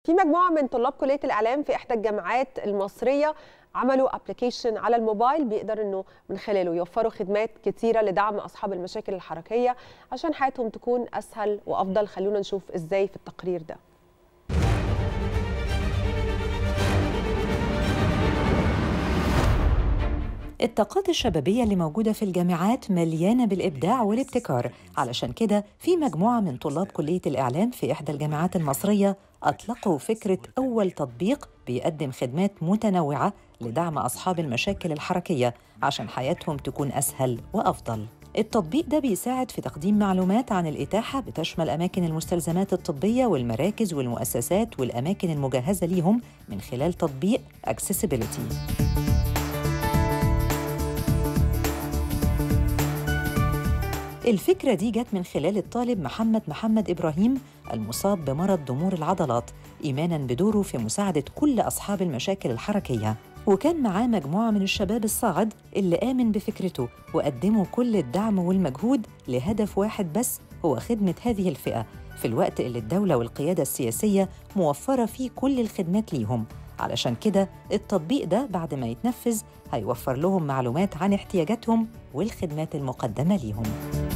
في مجموعه من طلاب كليه الاعلام في احدى الجامعات المصريه عملوا ابلكيشن على الموبايل بيقدر انه من خلاله يوفروا خدمات كتيره لدعم اصحاب المشاكل الحركيه عشان حياتهم تكون اسهل وافضل خلونا نشوف ازاي في التقرير ده الطاقات الشبابية اللي موجودة في الجامعات مليانة بالإبداع والابتكار علشان كده في مجموعة من طلاب كلية الإعلام في إحدى الجامعات المصرية أطلقوا فكرة أول تطبيق بيقدم خدمات متنوعة لدعم أصحاب المشاكل الحركية عشان حياتهم تكون أسهل وأفضل التطبيق ده بيساعد في تقديم معلومات عن الإتاحة بتشمل أماكن المستلزمات الطبية والمراكز والمؤسسات والأماكن المجهزة ليهم من خلال تطبيق Accessibility الفكرة دي جت من خلال الطالب محمد محمد إبراهيم المصاب بمرض ضمور العضلات إيماناً بدوره في مساعدة كل أصحاب المشاكل الحركية وكان معاه مجموعة من الشباب الصاعد اللي آمن بفكرته وقدموا كل الدعم والمجهود لهدف واحد بس هو خدمة هذه الفئة في الوقت اللي الدولة والقيادة السياسية موفرة فيه كل الخدمات ليهم علشان كده التطبيق ده بعد ما يتنفذ هيوفر لهم معلومات عن احتياجاتهم والخدمات المقدمة ليهم